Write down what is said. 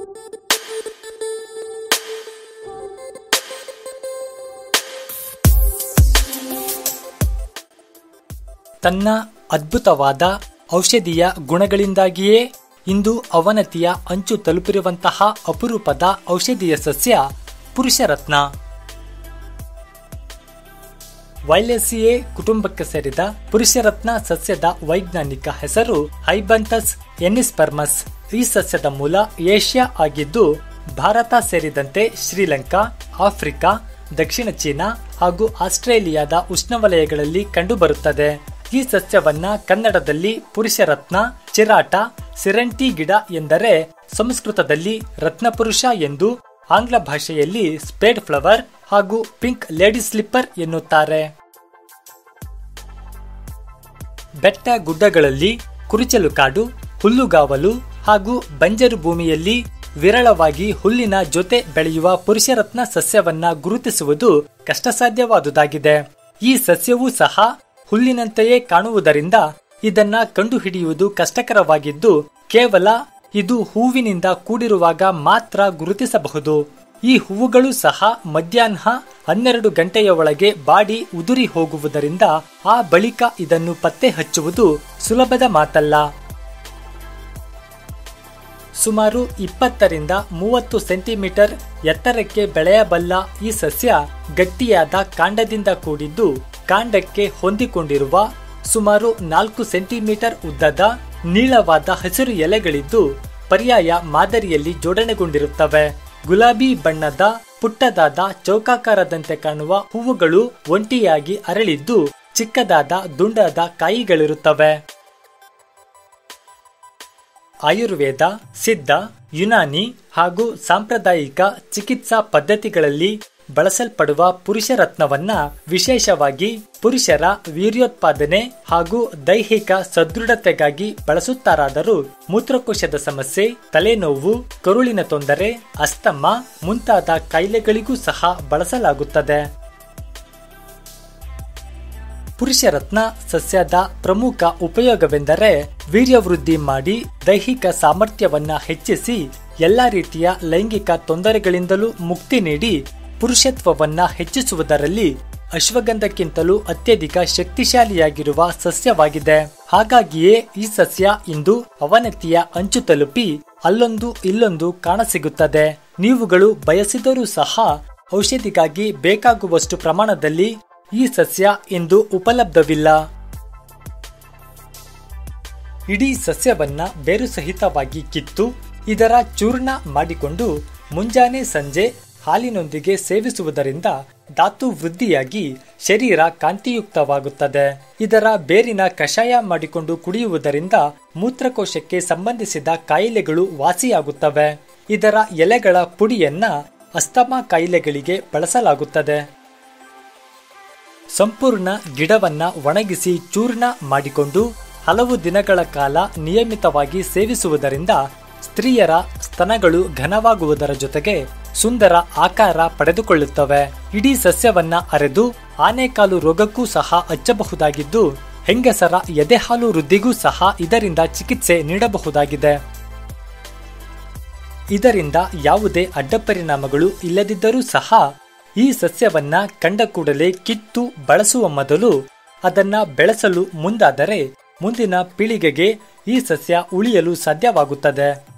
ತನ್ನ ಅದ್ಭುತವಾದ ಔಷಧೀಯ ಗುಣಗಳಿಂದಾಗಿಯೇ ಇಂದು ಅವನತಿಯ ಅಂಚು ತಲುಪಿರುವಂತಹ ಅಪರೂಪದ ಔಷಧೀಯ ಸಸ್ಯ ಪುರುಷರತ್ನ ವೈಲೇಸಿಯೇ ಕುಟುಂಬಕ್ಕೆ ಸೇರಿದ ಪುರುಷರತ್ನ ಸಸ್ಯದ ವೈಜ್ಞಾನಿಕ ಹೆಸರು ಹೈಬಂತಸ್ ಎನ್ನಿಸ್ಪರ್ಮಸ್ ಈ ಸಸ್ಯದ ಮೂಲ ಏಷ್ಯಾ ಆಗಿದ್ದು ಭಾರತ ಸೇರಿದಂತೆ ಶ್ರೀಲಂಕಾ ಆಫ್ರಿಕಾ ದಕ್ಷಿಣ ಚೀನಾ ಹಾಗೂ ಆಸ್ಟ್ರೇಲಿಯಾದ ಉಷ್ಣವಲಯಗಳಲ್ಲಿ ಕಂಡುಬರುತ್ತದೆ ಈ ಸಸ್ಯವನ್ನ ಕನ್ನಡದಲ್ಲಿ ಪುರುಷರತ್ನ ಚಿರಾಟ ಸಿರಂಟಿ ಗಿಡ ಎಂದರೆ ಸಂಸ್ಕೃತದಲ್ಲಿ ರತ್ನಪುರುಷ ಎಂದು ಆಂಗ್ಲ ಭಾಷೆಯಲ್ಲಿ ಸ್ಪೇಡ್ ಫ್ಲವರ್ ಹಾಗೂ ಪಿಂಕ್ ಲೇಡಿ ಸ್ಲಿಪ್ಪರ್ ಎನ್ನುತ್ತಾರೆ ಬೆಟ್ಟ ಗುಡ್ಡಗಳಲ್ಲಿ ಕುರುಚಲು ಕಾಡು ಹುಲ್ಲುಗಾವಲು ಹಾಗೂ ಬಂಜರು ಭೂಮಿಯಲ್ಲಿ ವಿರಳವಾಗಿ ಹುಲ್ಲಿನ ಜೊತೆ ಬೆಳೆಯುವ ಪುರುಷರತ್ನ ಸಸ್ಯವನ್ನ ಗುರುತಿಸುವುದು ಕಷ್ಟಸಾಧ್ಯವಾದುದಾಗಿದೆ ಈ ಸಸ್ಯವೂ ಸಹ ಹುಲ್ಲಿನಂತೆಯೇ ಕಾಣುವುದರಿಂದ ಇದನ್ನ ಕಂಡುಹಿಡಿಯುವುದು ಕಷ್ಟಕರವಾಗಿದ್ದು ಕೇವಲ ಇದು ಹೂವಿನಿಂದ ಕೂಡಿರುವಾಗ ಮಾತ್ರ ಗುರುತಿಸಬಹುದು ಈ ಹೂವುಗಳು ಸಹ ಮಧ್ಯಾಹ್ನ ಹನ್ನೆರಡು ಗಂಟೆಯ ಒಳಗೆ ಬಾಡಿ ಉದುರಿ ಹೋಗುವುದರಿಂದ ಆ ಬಳಿಕ ಇದನ್ನು ಪತ್ತೆ ಹಚ್ಚುವುದು ಸುಲಭದ ಮಾತಲ್ಲ ಸುಮಾರು ಇಪ್ಪತ್ತರಿಂದ ಮೂವತ್ತು ಸೆಂಟಿಮೀಟರ್ ಎತ್ತರಕ್ಕೆ ಬೆಳೆಯಬಲ್ಲ ಈ ಸಸ್ಯ ಗಟ್ಟಿಯಾದ ಕಾಂಡದಿಂದ ಕೂಡಿದ್ದು ಕಾಂಡಕ್ಕೆ ಹೊಂದಿಕೊಂಡಿರುವ ಸುಮಾರು ನಾಲ್ಕು ಸೆಂಟಿಮೀಟರ್ ಉದ್ದದ ನೀಳವಾದ ಹಸಿರು ಎಲೆಗಳಿದ್ದು ಪರ್ಯಾಯ ಮಾದರಿಯಲ್ಲಿ ಜೋಡಣೆಗೊಂಡಿರುತ್ತವೆ ಗುಲಾಬಿ ಬಣ್ಣದ ಪುಟ್ಟದಾದ ಚೌಕಾಕಾರದಂತೆ ಕಾಣುವ ಹೂವುಗಳು ಒಂಟಿಯಾಗಿ ಅರಳಿದ್ದು ಚಿಕ್ಕದಾದ ದುಂಡಾದ ಕಾಯಿಗಳಿರುತ್ತವೆ ಆಯುರ್ವೇದ ಸಿದ್ಧ ಯುನಾನಿ ಹಾಗೂ ಸಾಂಪ್ರದಾಯಿಕ ಚಿಕಿತ್ಸಾ ಪದ್ಧತಿಗಳಲ್ಲಿ ಬಳಸಲ್ಪಡುವ ಪುರುಷರತ್ನವನ್ನ ವಿಶೇಷವಾಗಿ ಪುರುಷರ ವೀರ್ಯೋತ್ಪಾದನೆ ಹಾಗೂ ದೈಹಿಕ ಸದೃಢತೆಗಾಗಿ ಬಳಸುತ್ತಾರಾದರೂ ಮೂತ್ರಕೋಶದ ಸಮಸ್ಯೆ ತಲೆನೋವು ಕರುಳಿನ ತೊಂದರೆ ಅಸ್ತಮ ಮುಂತಾದ ಕಾಯಿಲೆಗಳಿಗೂ ಸಹ ಬಳಸಲಾಗುತ್ತದೆ ಪುರುಷರತ್ನ ಸಸ್ಯದ ಪ್ರಮುಖ ಉಪಯೋಗವೆಂದರೆ ವೀರ್ಯವೃದ್ಧಿ ಮಾಡಿ ದೈಹಿಕ ಸಾಮರ್ಥ್ಯವನ್ನ ಹೆಚ್ಚಿಸಿ ಎಲ್ಲಾ ರೀತಿಯ ಲೈಂಗಿಕ ತೊಂದರೆಗಳಿಂದಲೂ ಮುಕ್ತಿ ನೀಡಿ ಪುರುಷತ್ವವನ್ನ ಹೆಚ್ಚಿಸುವುದರಲ್ಲಿ ಅಶ್ವಗಂಧಕ್ಕಿಂತಲೂ ಅತ್ಯಧಿಕ ಶಕ್ತಿಶಾಲಿಯಾಗಿರುವ ಸಸ್ಯವಾಗಿದೆ ಹಾಗಾಗಿಯೇ ಈ ಸಸ್ಯ ಇಂದು ಅವನತಿಯ ಅಂಚು ತಲುಪಿ ಅಲ್ಲೊಂದು ಇಲ್ಲೊಂದು ಕಾಣಸಿಗುತ್ತದೆ ನೀವುಗಳು ಬಯಸಿದರೂ ಸಹ ಔಷಧಿಗಾಗಿ ಬೇಕಾಗುವಷ್ಟು ಪ್ರಮಾಣದಲ್ಲಿ ಈ ಸಸ್ಯ ಇಂದು ಉಪಲಬ್ಧವಿಲ್ಲ ಇಡೀ ಸಸ್ಯವನ್ನ ಬೇರು ಸಹಿತವಾಗಿ ಕಿತ್ತು ಇದರ ಚೂರ್ಣ ಮಾಡಿಕೊಂಡು ಮುಂಜಾನೆ ಸಂಜೆ ಹಾಲಿನೊಂದಿಗೆ ಸೇವಿಸುವುದರಿಂದ ಧಾತು ವೃದ್ಧಿಯಾಗಿ ಶರೀರ ಕಾಂತಿಯುಕ್ತವಾಗುತ್ತದೆ ಇದರ ಬೇರಿನ ಕಷಾಯ ಮಾಡಿಕೊಂಡು ಕುಡಿಯುವುದರಿಂದ ಮೂತ್ರಕೋಶಕ್ಕೆ ಸಂಬಂಧಿಸಿದ ಕಾಯಿಲೆಗಳು ವಾಸಿಯಾಗುತ್ತವೆ ಇದರ ಎಲೆಗಳ ಪುಡಿಯನ್ನ ಅಸ್ತಮಾ ಕಾಯಿಲೆಗಳಿಗೆ ಬಳಸಲಾಗುತ್ತದೆ ಸಂಪೂರ್ಣ ಗಿಡವನ್ನ ಒಣಗಿಸಿ ಚೂರ್ಣ ಮಾಡಿಕೊಂಡು ಹಲವು ದಿನಗಳ ಕಾಲ ನಿಯಮಿತವಾಗಿ ಸೇವಿಸುವುದರಿಂದ ಸ್ತ್ರೀಯರ ಸ್ತನಗಳು ಘನವಾಗುವುದರ ಜೊತೆಗೆ ಸುಂದರ ಆಕಾರ ಪಡೆದುಕೊಳ್ಳುತ್ತವೆ ಇಡೀ ಸಸ್ಯವನ್ನ ಅರೆದು ಆನೆಕಾಲು ರೋಗಕ್ಕೂ ಸಹ ಹಚ್ಚಬಹುದಾಗಿದ್ದು ಹೆಂಗಸರ ಎದೆಹಾಲು ವೃದ್ಧಿಗೂ ಸಹ ಇದರಿಂದ ಚಿಕಿತ್ಸೆ ನೀಡಬಹುದಾಗಿದೆ ಇದರಿಂದ ಯಾವುದೇ ಅಡ್ಡಪರಿಣಾಮಗಳು ಇಲ್ಲದಿದ್ದರೂ ಸಹ ಈ ಸಸ್ಯವನ್ನ ಕಂಡ ಕೂಡಲೇ ಕಿತ್ತು ಬಳಸುವ ಮೊದಲು ಅದನ್ನ ಬೆಳೆಸಲು ಮುಂದಾದರೆ ಮುಂದಿನ ಪೀಳಿಗೆಗೆ ಈ ಸಸ್ಯ ಉಳಿಯಲು ಸಾಧ್ಯವಾಗುತ್ತದೆ